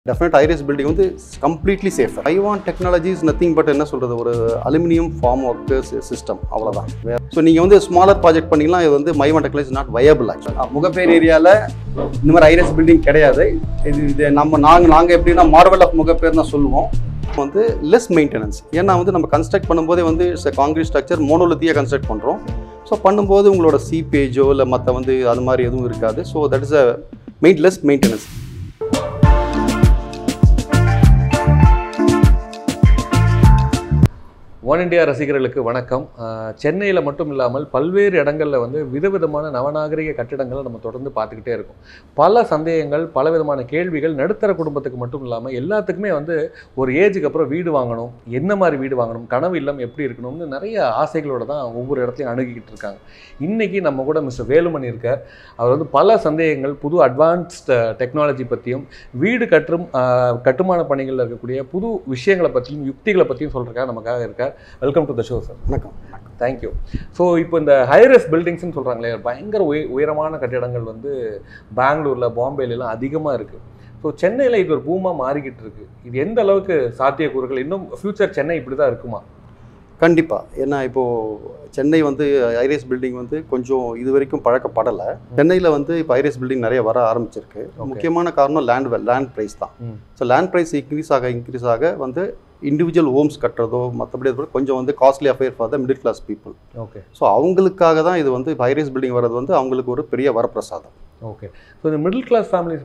Definite Iris building வந்து completely safe Mivan technology is nothing but என்ன சொல்கிறது ஒரு அலுமினியம் ஃபார்ம் ஒர்க்கு சிஸ்டம் அவ்வளோதான் ஸோ நீங்கள் வந்து ஸ்மாலர் ப்ராஜெக்ட் பண்ணிங்கன்னா இது வந்து மைவான் டெக்னாலஜி நாட் வயபிள் ஆக்சுவலாக முகப்பேர் ஏரியாவில் இந்த மாதிரி ஐரிஸ் பில்டிங் கிடையாது இது இது நம்ம நாங்கள் நாங்கள் எப்படின்னா மார்வல் ஆஃப் முகப்பேர் தான் சொல்லுவோம் வந்து லெஸ் மெயின்டெனன்ஸ் ஏன்னா வந்து நம்ம கன்ஸ்ட்ரக்ட் பண்ணும்போதே வந்து காங்கிரீட் ஸ்ட்ரக்சர் மோனோலித்தியாக கன்ஸ்ட்ரக்ட் பண்ணுறோம் ஸோ பண்ணும்போது உங்களோட சீப்பேஜோ இல்லை மற்ற வந்து அது மாதிரி எதுவும் இருக்காது so that is a main less maintenance one India ரசிகர்களுக்கு வணக்கம் சென்னையில் மட்டும் இல்லாமல் பல்வேறு இடங்களில் வந்து விதவிதமான நவநாகரிக கட்டிடங்களை நம்ம தொடர்ந்து பார்த்துக்கிட்டே இருக்கோம் பல சந்தேகங்கள் பல விதமான கேள்விகள் நடுத்தர குடும்பத்துக்கு மட்டும் இல்லாமல் எல்லாத்துக்குமே வந்து ஒரு ஏஜுக்கு அப்புறம் வீடு வாங்கணும் என்ன மாதிரி வீடு வாங்கணும் கனவு இல்லம் எப்படி இருக்கணும்னு நிறைய ஆசைகளோட தான் ஒவ்வொரு இடத்தையும் அணுகிக்கிட்டு இருக்காங்க இன்றைக்கி நம்ம கூட மிஸ்டர் வேலுமணி இருக்கார் அவர் வந்து பல சந்தேகங்கள் புது அட்வான்ஸ்டு டெக்னாலஜி பற்றியும் வீடு கட்டும் ஆஹ், கட்டுமான பணிகளில் இருக்கக்கூடிய புது விஷயங்களை பற்றியும் யுக்திகளை பற்றியும் சொல்கிறக்காக நமக்காக இருக்கார் welcome to the show sir வணக்கம் தேங்க்யூ ஸோ இப்போ இந்த ஹைரஸ் பில்டிங்ஸ்னு சொல்கிறாங்களே பயங்கர உய உயரமான கட்டிடங்கள் வந்து பெங்களூரில் பாம்பேலலாம் அதிகமாக இருக்குது ஸோ சென்னையில் இது ஒரு பூமாக மாறிக்கிட்டு இருக்கு இது எந்த அளவுக்கு சாத்தியக்கூறுகள் இன்னும் ஃப்யூச்சர் சென்னை இப்படி தான் இருக்குமா கண்டிப்பாக ஏன்னா இப்போது சென்னை வந்து ஐரிஸ் பில்டிங் வந்து கொஞ்சம் இது வரைக்கும் பழக்கப்படலை சென்னையில் வந்து இப்போ ஐரிஸ் பில்டிங் நிறைய வர ஆரம்பிச்சிருக்கு முக்கியமான காரணம் லேண்ட் லேண்ட் ப்ரைஸ் தான் hmm. So land price increase ஆக இன்க்ரீஸ் ஆக வந்து இண்டிவிஜுவல் ஹோம்ஸ் கட்டுறதோ மற்றபடி அது கொஞ்சம் வந்து costly affair for the middle class people okay so அவங்களுக்காக தான் இது வந்து இப்போ ஐரிஸ் பில்டிங் வர்றது வந்து அவங்களுக்கு ஒரு பெரிய வரப்பிரசாதம் ஓகே ஸோ இந்த மிடில் கிளாஸ் ஃபேமிலிஸ்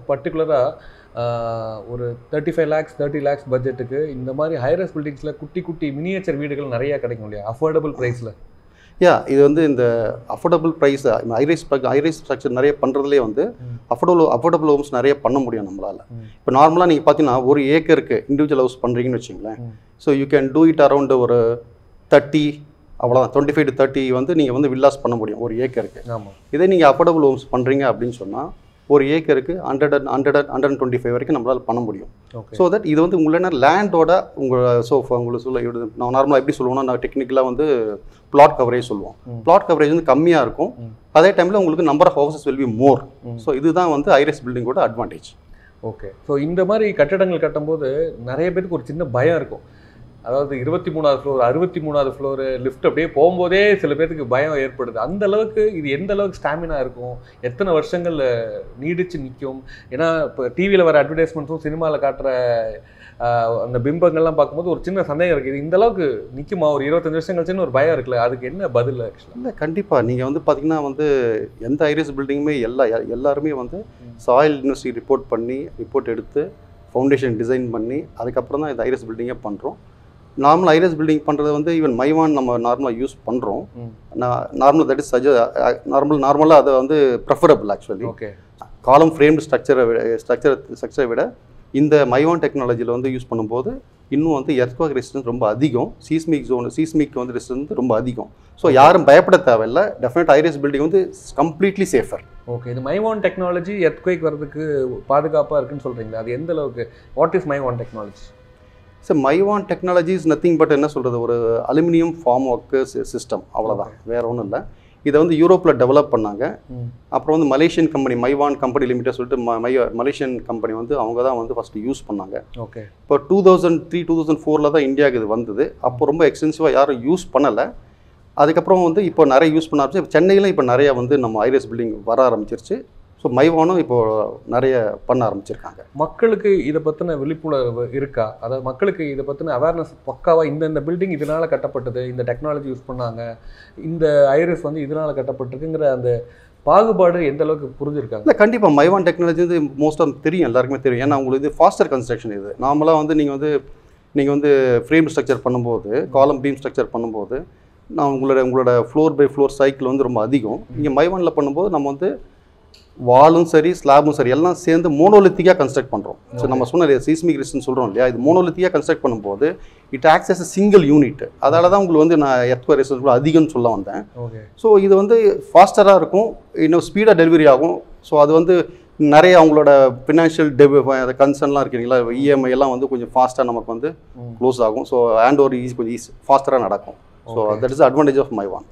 பர்டிகுலராக ஒரு thirty five lakhs thirty lakhs பட்ஜெட்டுக்கு இந்த மாதிரி ஹைரஸ் பில்டிங்ஸில் குட்டி குட்டி மினியேச்சர் வீடுகள் நிறைய கிடைக்கும் இல்லையா அஃபோர்டபுள் ப்ரைஸில் யா இது வந்து இந்த affordable price Iris Iris structure நிறைய பண்ணுறதுலேயே வந்து ம். அஃபோர்டபுள் அஃபோர்டபுள் ஹோம்ஸ் நிறைய பண்ண முடியும் நம்மளால் ம். இப்போ நார்மலாக நீங்கள் பார்த்தீங்கன்னா ஒரு ஏக்கருக்கு இண்டிவிஜுவல் ஹவுஸ் பண்ணுறீங்கன்னு வச்சுங்களேன் hmm. So you can do it around ஒரு தேர்ட்டி அவ்வளோதான் டுவெண்ட்டி ஃபைவ் டு தேர்ட்டி வந்து நீங்கள் வந்து வில்லாஸ் பண்ண முடியும் ஒரு ஏக்கருக்கு ஆமாம் இதே நீங்கள் அஃபோர்டபுள் ஹோம்ஸ் பண்ணுறீங்க அப்படின்னு சொன்னால் ஒரு ஏக்கருக்கு hundred and hundred hundred and twenty five வரைக்கும் நம்மளால் பண்ண முடியும் ஓகே ஸோ தட் இது வந்து உங்களோட லேண்டோட உங்கள் ஸோ உங்களுக்கு சொல்ல இது நான் நார்மலாக எப்படி சொல்லுவோம்னா நான் டெக்னிக்கலாக வந்து பிளாட் கவரேஜ் சொல்லுவோம் ம். பிளாட் கவரேஜ் வந்து கம்மியாக இருக்கும் ம். அதே டைமில் உங்களுக்கு number of houses will be more hmm. So இதுதான் வந்து ஐரிஸ் பில்டிங்கோட அட்வான்டேஜ் ஓகே ஸோ இந்த மாதிரி கட்டடங்கள் கட்டும்போது நிறைய பேருக்கு ஒரு சின்ன பயம் இருக்கும் அதாவது இருபத்தி மூணாவது ஃப்ளோர் அறுபத்தி மூணாவது ஃப்ளோரு லிஃப்ட் அப்படியே போகும்போதே சில பேருக்கு பயம் ஏற்படுது அந்த அளவுக்கு இது எந்த அளவுக்கு ஸ்டாமினா இருக்கும் எத்தனை வருஷங்கள் நீடிச்சு நிற்கும் ஏன்னா இப்போ டிவியில் வர அட்வர்டைஸ்மெண்ட்ஸும் சினிமாவில் காட்டுற ஆஹ், அந்த பிம்பங்கள்லாம் பார்க்கும்போது ஒரு சின்ன சந்தேகம் இருக்குது இது இந்த அளவுக்கு நிற்குமா ஒரு இருபத்தஞ்சு வருஷம் கழிச்சுன்னு ஒரு பயம் இருக்குல்ல அதுக்கு என்ன பதில் ஆக்சுவலாக இல்லை கண்டிப்பாக நீங்கள் வந்து பார்த்தீங்கன்னா வந்து எந்த ஐரிஸ் பில்டிங்குமே எல்லா எ- எல்லாருமே வந்து ம். சாயில் யூனிவர்சிட்டி ரிப்போர்ட் பண்ணி ரிப்போர்ட் எடுத்து ஃபவுண்டேஷன் டிசைன் பண்ணி அதுக்கப்புறம் தான் இந்த ஐரிஸ் பில்டிங்கே பண்ணுறோம் நார்மல் ஐரிஸ் பில்டிங் பண்ணுறது வந்து ஈவன் மைவான் நம்ம நார்மலாக யூஸ் பண்ணுறோம் ம். நார்மல் தட் இஸ் சஜ நார்மல் நார்மலாக அதை வந்து preferable actually okay column framed ஸ்ட்ரக்சரை ஸ்ட்ரக்சர் ஸ்ட்ரக்சரை விட இந்த மைவான் டெக்னாலஜியில் வந்து யூஸ் பண்ணும்போது இன்னும் வந்து எர்த்வாக் ரெசிஸ்டன்ஸ் ரொம்ப அதிகம் சீஸ்மிக் ஜோன் சீஸ்மிக் வந்து ரெசிஸ்டன்ஸ் ரொம்ப அதிகம் ஸோ யாரும் பயப்பட தேவையில்ல டெஃபினட் ஐரிஸ் பில்டிங் வந்து கம்ப்ளீட்லி சேஃபர் ஓகே இது மைவான் டெக்னாலஜி எர்த்குவேக் வர்றதுக்கு பாதுகாப்பாக இருக்குன்னு சொல்கிறீங்களா அது எந்த அளவுக்கு what is Mivan technology so Mivan technology is nothing but என்ன சொல்கிறது ஒரு அலுமினியம் ஃபார்ம் ஒர்க்கு சிஸ்டம் அவ்வளோதான் வேற ஒன்றும் இல்லை இதை வந்து யூரோப்பில் டெவலப் பண்ணாங்க ம் அப்புறம் வந்து Malaysian company Mivan company limited சொல்லிட்டு ம- மை மலேசியன் கம்பெனி வந்து அவங்க தான் வந்து ஃபஸ்ட்டு யூஸ் பண்ணாங்க ஓகே இப்போ two thousand three two thousand ஃபோரில் தான் இந்தியாவுக்கு இது வந்தது அப்போ ரொம்ப எக்ஸ்டென்சிவாக யாரும் யூஸ் பண்ணலை அதுக்கப்புறம் வந்து இப்போ நிறைய யூஸ் பண்ண ஆரம்பிச்சு சென்னையிலும் இப்போ நிறைய வந்து நம்ம ஐரிஸ் பில்டிங் வர ஆரம்பிச்சிருச்சு ஸோ மைவானும் இப்போ நிறைய பண்ண ஆரம்பிச்சிருக்காங்க மக்களுக்கு இதை பற்றின விழிப்புணர்வு இருக்கா அதாவது மக்களுக்கு இதை பற்றின அவேர்னஸ் பக்காவாக இந்த இந்த பில்டிங் இதனால் கட்டப்பட்டது இந்த டெக்னாலஜி யூஸ் பண்ணாங்க இந்த ஐரிஸ் வந்து இதனால் கட்டப்பட்டிருக்குங்கிற அந்த பாகுபாடு எந்த அளவுக்கு புரிஞ்சிருக்காங்க இல்லை கண்டிப்பாக மைவான் டெக்னாலஜி வந்து மோஸ்ட் ஆஃப் தெரியும் எல்லாருக்குமே தெரியும் ஏன்னா உங்களுக்கு இது ஃபாஸ்டர் கன்ஸ்ட்ரக்ஷன் இது நார்மலாக வந்து நீங்கள் வந்து நீங்கள் வந்து ஃப்ரேம் ஸ்ட்ரக்சர் பண்ணும்போது காலம் பீம் ஸ்ட்ரக்சர் பண்ணும்போது நான் உங்களோட உங்களோட ஃப்ளோர் பை ஃப்ளோர் சைக்கிள் வந்து ரொம்ப அதிகம் இங்கே மைவானில் பண்ணும்போது நம்ம வந்து வாலும் சரி ஸ்லாபும் சரி எல்லாம் சேர்ந்து மோனோலித்திக்காக கன்ஸ்ட்ரக்ட் பண்ணுறோம் ஸோ நம்ம சொன்ன சீஸ்மிக் ரிஸ்ட்னு சொல்கிறோம் இல்லையா இது மோனோலித்திக்காக கன்ஸ்ட்ரக்ட் பண்ணும்போது it acts as a single unit அதனால தான் உங்களுக்கு வந்து நான் எர்த்வா ரெசிஸ்டன்ஸ் அதிகம்னு சொல்ல வந்தேன் ஓகே ஸோ இது வந்து ஃபாஸ்டராக இருக்கும் இன்னும் ஸ்பீடாக டெலிவரி ஆகும் ஸோ அது வந்து நிறைய அவங்களோட ஃபினான்ஷியல் டெபி அந்த கன்சர்ன்லாம் இருக்கிறீங்களா இஎம்ஐ எல்லாம் வந்து கொஞ்சம் ஃபாஸ்ட்டாக நமக்கு வந்து க்ளோஸ் ஆகும் ஸோ ஹேண்ட் ஓவர் ஈஸி கொஞ்சம் ஈஸி ஃபாஸ்டராக நடக்கும் so Okay. That is advantage of Mivan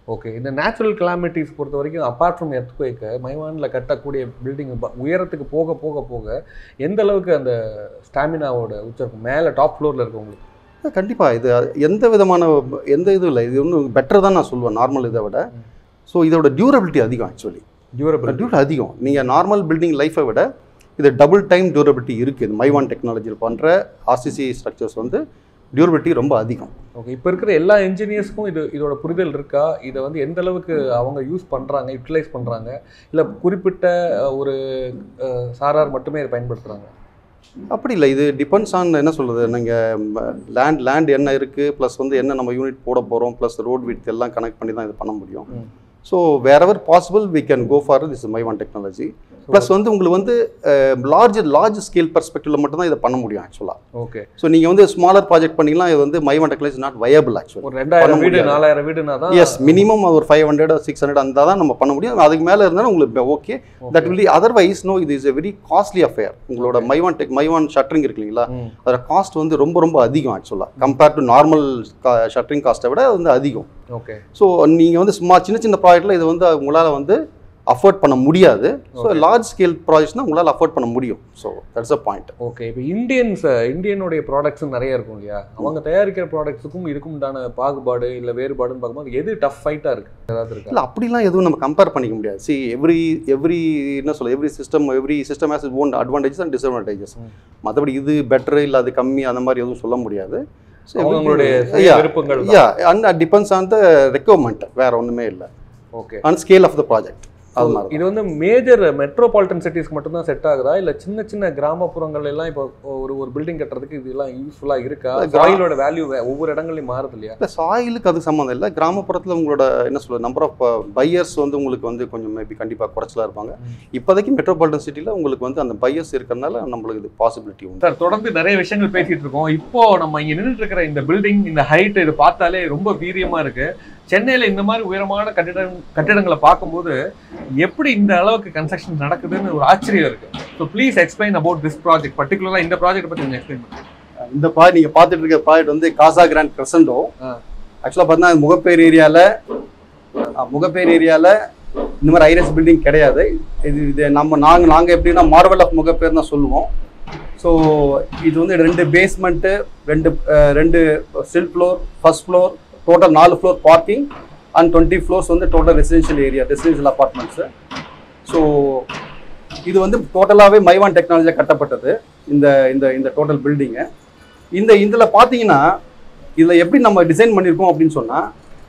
okay இந்த நேச்சுரல் கிளாமிட்டிஸ் பொறுத்த வரைக்கும் அப்பார்ட் ஃப்ரம் எர்த்குவேக்க மைவானில் கட்டக்கூடிய பில்டிங் உயரத்துக்கு போக போக போக எந்த அளவுக்கு அந்த ஸ்டாமினாவோட உச்சம் இருக்கும் மேலே டாப் ஃப்ளோரில் இருக்கவங்களுக்கு கண்டிப்பாக இது எந்த விதமான எந்த இதுவும் இல்லை இது ஒன்றும் பெட்டர் தான் நான் சொல்லுவேன் நார்மல் இதை விட ம். ஸோ இதோட டியூரபிலிட்டி அதிகம் ஆக்சுவலி டியூரபிள் டியூரபிலிட்டி அதிகம் நீங்கள் நார்மல் பில்டிங் லைஃபை விட இது டபுள் டைம் டியூரபிலிட்டி இருக்குது இது மைவான் டெக்னாலஜியில் பண்ணுற ஆர்சிசி ஸ்ட்ரக்சர்ஸ் வந்து டியூரபிலிட்டி ரொம்ப அதிகம் ஓகே இப்போ இருக்கிற எல்லா இன்ஜினியர்ஸ்க்கும் இது இதோட புரிதல் இருக்கா இதை வந்து எந்த அளவுக்கு அவங்க யூஸ் பண்ணுறாங்க யூட்டிலைஸ் பண்ணுறாங்க இல்லை குறிப்பிட்ட அஹ், ஒரு அஹ், சாரார் மட்டுமே இதை பயன்படுத்துகிறாங்க அப்படி இல்லை இது டிபெண்ட்ஸ் ஆன் என்ன சொல்கிறது நீங்கள் லேண்ட் லேண்ட் என்ன இருக்குது ப்ளஸ் வந்து என்ன நம்ம யூனிட் போட போகிறோம் ப்ளஸ் ரோட் வித் எல்லாம் கனெக்ட் பண்ணி தான் இது பண்ண முடியும் hmm. So wherever possible we can go for this Mivan technology plus வந்து உங்களுக்கு வந்து லார்ஜ் லார்ஜ் ஸ்கேல் பர்ஸ்பெக்டிவ்ல மட்டும் தான் இதை பண்ண முடியும் ஆக்சுவலாக ஓகே ஸோ நீங்கள் வந்து ஸ்மாலர் ப்ராஜெக்ட் பண்ணிக்கலாம் இது வந்து Mivan technology not viable actually ஒரு ரெண்டாயிரம் பண்ண வீடு முடியாது. நாலாயிரம் வீடுனா தான் எஸ் மினிமம் ஒரு ஃபைவ் ஹண்ட்ரட் சிக்ஸ் ஹண்ட்ரட் அந்த தான் நம்ம பண்ண முடியும் அதுக்கு மேலே இருந்தாலும் உங்களுக்கு okay that will otherwise no இது is a very costly affair உங்களோட மைவான் டெக் மைவான் ஷட்டரிங் இருக்கு இல்லைங்களா ம். அதோட காஸ்ட் வந்து ரொம்ப ரொம்ப அதிகம் ஆக்சுவலாக கம்பேர்ட் டு நார்மல் ஷட்டரிங் காஸ்ட்டை விட அது வந்து அதிகம் ஓகே ஸோ நீங்கள் வந்து சும்மா சின்ன சின்ன ப்ராஜெக்ட்டில் இது வந்து உங்களால் வந்து அஃபோர்ட் பண்ண முடியாது ஸோ Okay. லார்ஜ் ஸ்கேல் ப்ராஜெக்ட்ஸ்னால் உங்களால் அஃபோர்ட் பண்ண முடியும் so that's a point okay இப்போ இந்தியன்ஸ் இந்தியனுடைய ப்ராடக்ட்ஸ் நிறைய இருக்கும் இல்லையா அவங்க தயாரிக்கிற ப்ராடக்ட்ஸுக்கும் இதுக்கும் உண்டான பாகுபாடு இல்லை வேறுபாடுன்னு பார்க்கும்போது எது டஃப் ஃபைட்டாக இருக்கு ஏதாவது இருக்கா இல்லை அப்படிலாம் எதுவும் நம்ம கம்பேர் பண்ணிக்க முடியாது சி எவ்ரி எவ்ரி என்ன சொல்ல every system every system has own advantages and disadvantages hmm. மற்றபடி இது பெட்டர் இல்லை அது கம்மி அந்த மாதிரி எதுவும் சொல்ல முடியாது So, அவங்களுடைய everything- சுய yeah, விருப்பங்கள் தான். yeah, and it depends on the requirement வேற ஒன்றுமே இல்லை okay on scale of the project அது மாதிரி இது வந்து மேஜர் மெட்ரோபாலிட்டன் சிட்டிஸ்க்கு மட்டும் தான் செட் ஆகுதா இல்ல சின்ன சின்ன கிராமப்புறங்கள் எல்லாம் இப்போ ஒரு ஒரு பில்டிங் கட்டுறதுக்கு இதெல்லாம் யூஸ்ஃபுல்லா இருக்கா இல்ல, கிரா- சாயிலோட வேல்யூ ஒவ்வொரு இடங்கள்லயும் மாறுது இல்லையா இல்லை சாயிலுக்கு அது சம்மந்தம் இல்லை கிராமப்புறத்தில் உங்களோட என்ன சொல்ல நம்பர் ஆஃப் பையர்ஸ் வந்து உங்களுக்கு வந்து கொஞ்சம் மேபி கண்டிப்பாக குறைச்சலா இருப்பாங்க ம். இப்போதைக்கு மெட்ரோபாலிட்டன் சிட்டியில் உங்களுக்கு வந்து அந்த பையர்ஸ் இருக்கிறதுனால நம்மளுக்கு இது பாசிபிலிட்டி உண்டு சார் தொடர்ந்து நிறைய விஷயங்கள் பேசிட்டு இருக்கோம் இப்போ நம்ம இங்க நின்றுட்டு இருக்கிற இந்த பில்டிங் இந்த ஹைட் இது பார்த்தாலே ரொம்ப வீரியமா இருக்கு சென்னையில இந்த மாதிரி உயரமான கட்டிடம் கட்டிடங்களை பார்க்கும்போது எப்படி இந்த அளவுக்கு கன்ஸ்ட்ரக்ஷன் நடக்குதுன்னு ஒரு ஆச்சரியம் இருக்கு so please explain about this project பர்டிகுலரா இந்த ப்ராஜெக்ட் பத்தி கொஞ்சம் எக்ஸ்பிளைன் பண்ணுங்க இந்த ப்ராஜெக்ட் நீங்கள் பார்த்துட்டு இருக்க ப்ராஜெக்ட் வந்து காசா கிராண்ட் கிரசண்டோ ஆ. ஆக்சுவலாக பார்த்தீங்கன்னா முகப்பேர் ஏரியாவில் முகப்பேர் ஏரியாவில் இந்த மாதிரி ஐரஸ் பில்டிங் கிடையாது இது இது நம்ம நாங்கள் நாங்கள் எப்படின்னா மார்வல் ஆஃப் முகப்பேர் தான் சொல்லுவோம் ஸோ இது வந்து ரெண்டு பேஸ்மெண்ட்டு ரெண்டு அஹ், ரெண்டு still floor first floor total நாலு floor parking and twenty floors வந்து total residential area residential apartments so இது வந்து டோட்டலாகவே மைவான் டெக்னாலஜியில் கட்டப்பட்டது இந்த இந்த இந்த டோட்டல் பில்டிங்கு இந்த இதில் பார்த்தீங்கன்னா இதில் எப்படி நம்ம டிசைன் பண்ணியிருக்கோம் அப்படின்னு சொன்னால்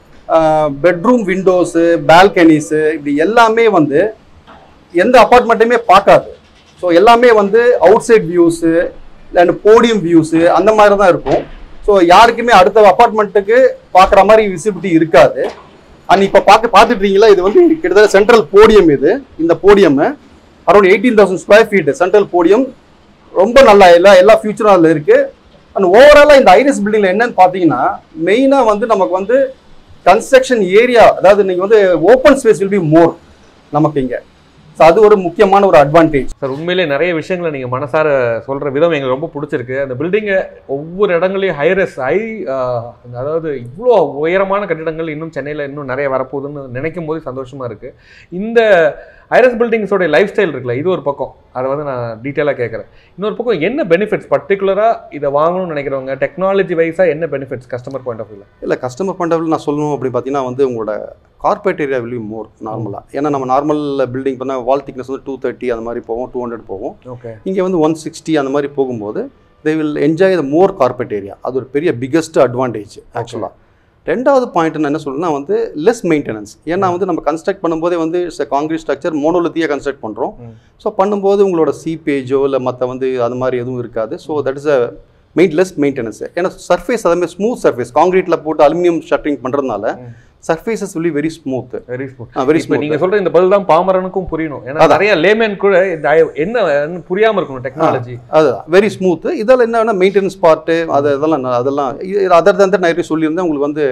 பெட்ரூம் விண்டோஸு பால்கனிஸு இப்படி எல்லாமே வந்து எந்த அப்பார்ட்மெண்ட்டையுமே பார்க்காது ஸோ எல்லாமே வந்து outside views and podium views அந்த மாதிரி தான் இருக்கும் ஸோ யாருக்குமே அடுத்த அப்பார்ட்மெண்ட்டுக்கு பார்க்குற மாதிரி விசிபிலிட்டி இருக்காது அண்ட் இப்போ பார்க்க பார்த்துட்றீங்களா இது வந்து கிட்டத்தட்ட சென்ட்ரல் போடியம் இது இந்த podium around eighteen thousand square feet central podium ரொம்ப நல்லா எல்லா எல்லா ஃபியூச்சரும் அதில் இருக்குது அண்ட் ஓவராலாக இந்த ஐரிஸ் பில்டிங்கில் என்னன்னு பார்த்தீங்கன்னா மெயினாக வந்து நமக்கு வந்து கன்ஸ்ட்ரக்ஷன் ஏரியா அதாவது நீங்கள் வந்து open space will be more நமக்கு இங்கே ஸோ அது ஒரு முக்கியமான ஒரு அட்வான்டேஜ் சார் உண்மையிலே நிறைய விஷயங்களை நீங்கள் மனசார சொல்கிற விதம் எங்களுக்கு ரொம்ப பிடிச்சிருக்கு அந்த பில்டிங்கை ஒவ்வொரு இடங்களையும் ஹைரஸ் ஹை அதாவது இவ்வளோ உயரமான கட்டிடங்கள் இன்னும் சென்னையில் இன்னும் நிறைய வரப்போகுதுன்னு நினைக்கும் போது சந்தோஷமாக இருக்குது இந்த ஹைரஸ் பில்டிங்ஸோட லைஃப் ஸ்டைல் இருக்குல்ல இது ஒரு பக்கம் அதை வந்து நான் டீட்டெயிலாக கேட்குறேன் இன்னொரு பக்கம் என்ன பெனிஃபிட்ஸ் பர்டிகுலராக இதை வாங்கணும்னு நினைக்கிறவங்க டெக்னாலஜி வைஸாக என்ன பெனிஃபிட்ஸ் கஸ்டமர் பாயிண்ட் ஆஃப் வியூவில் இல்லை கஸ்டமர் பாயிண்ட் நான் சொல்லணும் அப்படின்னு பார்த்தீங்கன்னா வந்து உங்களோட கார்பரேட் ஏரியா வில் மோர் நார்மலாக ஏன்னா நம்ம நார்மல் பில்டிங் பண்ணால் வால் திக்னஸ் வந்து டூ தேர்ட்டி அந்த மாதிரி போகும் டூ ஹண்ட்ரட் போகும் ஓகே இங்கே வந்து ஒன் சிக்ஸ்டி அந்த மாதிரி போகும்போது they will enjoy the more corporate area அது ஒரு பெரிய பிக்கஸ்ட் அட்வான்டேஜ் ஆக்சுவலாக ரெண்டாவது பாயிண்ட் நான் என்ன சொல்றேன்னா வந்து லெஸ் மெயின்டெனன்ஸ் ஏன்னா வந்து நம்ம கன்ஸ்ட்ரக்ட் பண்ணும்போதே வந்து காங்கிரீட் ஸ்ட்ரக்சர் மோனோலித்தியாக கன்ஸ்ட்ரக்ட் பண்ணுறோம் ம். ஸோ பண்ணும்போது உங்களோட சீப்பேஜோ இல்லை மற்ற வந்து அது மாதிரி எதுவும் இருக்காது so that is a main less maintenance ஏன்னா சர்ஃபேஸ் அதே ஸ்மூத் சர்ஃபேஸ் காங்கிரீட்டில் போட்டு அலுமினியம் ஷட்டரிங் பண்ணுறதுனால ம். Surfaces will very smooth very smooth very இப்போ ஸ்மூத் நீங்க சொல்ற இந்த பதில் தான் பாமரனுக்கும் புரியணும் ஏன்னா அதான். நிறைய லேமேன் கூட இந்த என்ன புரியாம இருக்கணும் டெக்னாலஜி அதுதான் வெரி ஸ்மூத்து இதில் என்னன்னா மெயின்டெனன்ஸ் பார்ட்டு அது இதெல்லாம் ந- அதெல்லாம் அதர் தன் நான் ஏற்கனவே சொல்லியிருந்தேன் உங்களுக்கு வந்து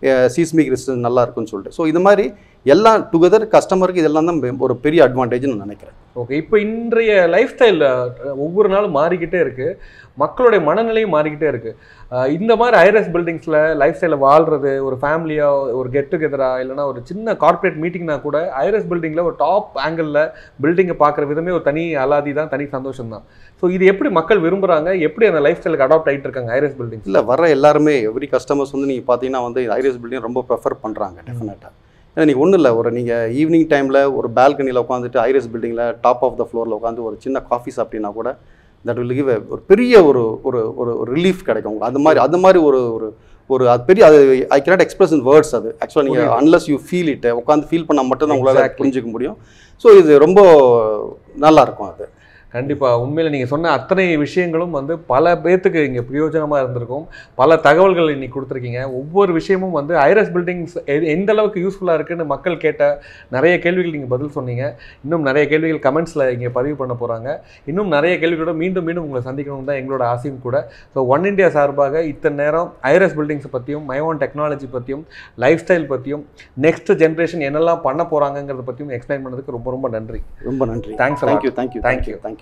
சீஸ்மிக் ரெசிஸ்டன்ஸ் நல்லா இருக்குன்னு சொல்லிட்டு ஸோ இது மாதிரி எல்லாம் டுகெதர் கஸ்டமருக்கு இதெல்லாம் தான் ஒரு பெரிய அட்வான்டேஜ்னு நான் நினைக்கிறேன் ஓகே இப்போ இன்றைய லைஃப் ஸ்டைலில் ஒவ்வொரு நாளும் மாறிக்கிட்டே இருக்கு மக்களுடைய மனநிலையும் மாறிக்கிட்டே இருக்கு அஹ் இந்த மாதிரி ஐரஸ் பில்டிங்ஸில் லைஃப் ஸ்டைலில் வாழ்றது ஒரு ஃபேமிலியாக ஒரு கெட் டுகெதராக இல்லைனா ஒரு சின்ன கார்ப்பரேட் மீட்டிங்னா கூட ஐரஸ் பில்டிங்கில் ஒரு டாப் ஆங்கிளில் பில்டிங்கை பார்க்குற விதமே ஒரு தனி அலாதி தான் தனி சந்தோஷம் தான் ஸோ இது எப்படி மக்கள் விரும்புகிறாங்க எப்படி அந்த லைஃப் ஸ்டைலுக்கு அடாப்ட் ஆகிட்டு இருக்காங்க ஐரஸ் பில்டிங்ஸ் இல்லை வர எல்லாருமே எவ்ரி கஸ்டமர்ஸ் வந்து நீங்கள் பார்த்தீங்கன்னா வந்து ஐரிஸ் பில்டிங் ரொம்ப ப்ரெஃபர் பண்ணுறாங்க டெஃபினட்டாக ஏன்னா நீங்கள் ஒன்றும் இல்லை ஒரு நீங்கள் ஈவினிங் டைமில் ஒரு பால்கனியில் உட்காந்துட்டு ஐரிஸ் பில்டிங்கில் டாப் ஆஃப் த ஃப்ளோரில் உட்காந்து ஒரு சின்ன காஃபி சாப்பிட்டீங்கன்னா கூட தட் வில் கிவ் ஒரு பெரிய ஒரு ஒரு ஒரு ரிலீஃப் கிடைக்கும் உங்களுக்கு அது மாதிரி அது மாதிரி ஒரு ஒரு ஒரு அது பெரிய அது I cannot express in words அது ஆக்சுவலாக நீங்கள் புரியுது. அன்லஸ் யூ ஃபீல் இட் உட்காந்து ஃபீல் பண்ணால் மட்டும்தான் உங்களால் Exactly. புரிஞ்சுக்க முடியும் ஸோ இது ரொம்ப நல்லா இருக்கும் அது கண்டிப்பாக உண்மையில் நீங்கள் சொன்ன அத்தனை விஷயங்களும் வந்து பல பேர்த்துக்கு இங்கே பிரயோஜனமாக இருந்திருக்கும் பல தகவல்கள் இன்னைக்கு கொடுத்துருக்கீங்க ஒவ்வொரு விஷயமும் வந்து ஐரஸ் பில்டிங்ஸ் எந்த அளவுக்கு யூஸ்ஃபுல்லாக இருக்குன்னு மக்கள் கேட்ட நிறைய கேள்விகள் நீங்கள் பதில் சொன்னீங்க இன்னும் நிறைய கேள்விகள் கமெண்ட்ஸில் இங்கே பதிவு பண்ண போகிறாங்க இன்னும் நிறைய கேள்விகளோட மீண்டும் மீண்டும் உங்களை சந்திக்கணும் தான் எங்களோட ஆசையும் கூட ஸோ ஒன் இந்தியா சார்பாக இத்தனை நேரம் ஐரஸ் பில்டிங்ஸ் பற்றியும் மைவான் டெக்னாலஜி பற்றியும் லைஃப் ஸ்டைல் பற்றியும் நெக்ஸ்ட் ஜென்ரேஷன் என்னெல்லாம் பண்ண போகிறாங்கங்கிறத பற்றியும் எக்ஸ்பிளைன் பண்ணதுக்கு ரொம்ப ரொம்ப நன்றி ரொம்ப நன்றி Thanks a lot. Thank you thank you Thank you. Thank you